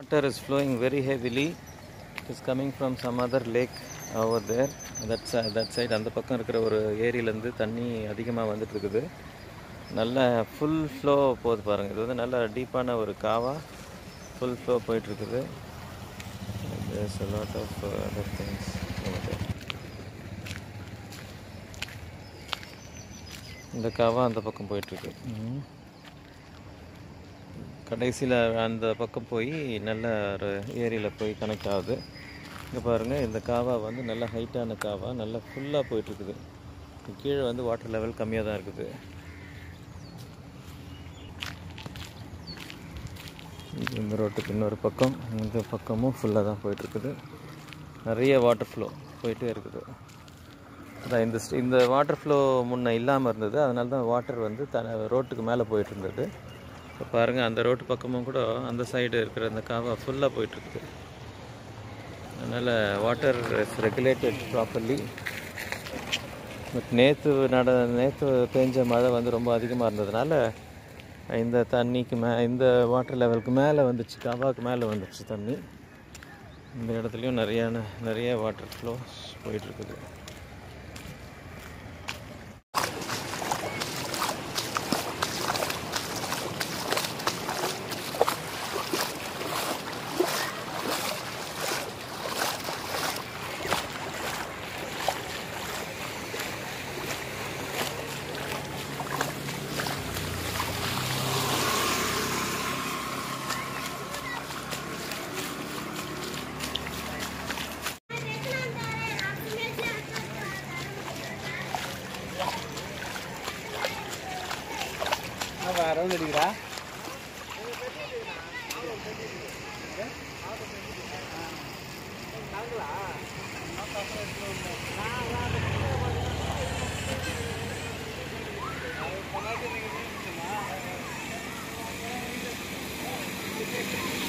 Water is flowing very heavily. It is coming from some other lake over there. That side, that side அந்த பக்கம் இருக்கிற ஒரு ஏரியிலேருந்து தண்ணி அதிகமாக வந்துட்டு இருக்குது நல்ல ஃபுல் ஃப்ளோ போகுது பாருங்கள் இது வந்து நல்ல டீப்பான ஒரு காவா ஃபுல் ஃப்ளோ போயிட்டுருக்குது there's a lot of uh, other things over there. இந்த காவா அந்த பக்கம் போயிட்டுருக்கு கடைசியில் அந்த பக்கம் போய் நல்ல ஒரு ஏரியில் போய் கனெக்ட் ஆகுது இங்கே பாருங்கள் இந்த காவா வந்து நல்ல ஹைட்டான காவா நல்லா ஃபுல்லாக போயிட்டுருக்குது கீழே வந்து வாட்டர் லெவல் கம்மியாக தான் இருக்குது இது இந்த ரோட்டுக்கு இன்னொரு பக்கம் இந்த பக்கமும் ஃபுல்லாக தான் போயிட்டுருக்குது நிறைய வாட்டர் ஃப்ளோ போயிட்டே இருக்குது அதான் இந்த st- இந்த வாட்டர் ஃப்ளோ முன்ன இல்லாமல் இருந்தது அதனால தான் வாட்டர் வந்து த ரோட்டுக்கு மேலே போயிட்டு இருந்தது இப்போ பாருங்கள் அந்த ரோட்டு பக்கமும் கூட அந்த சைடு இருக்கிற அந்த காவா ஃபுல்லாக போயிட்டுருக்குது அதனால் water is regulated properly but நேற்று நட நேற்று பெஞ்ச மழை வந்து ரொம்ப அதிகமாக இருந்ததுனால இந்த தண்ணிக்கு மே இந்த வாட்டர் லெவலுக்கு மேலே வந்துச்சு காவாக்கு மேலே வந்துச்சு தண்ணி இந்த இடத்துலையும் நிறைய நிறைய வாட்டர் ஃப்ளோஸ் போயிட்டுருக்குது ரவுண்ட் அடிக்கிறா Thank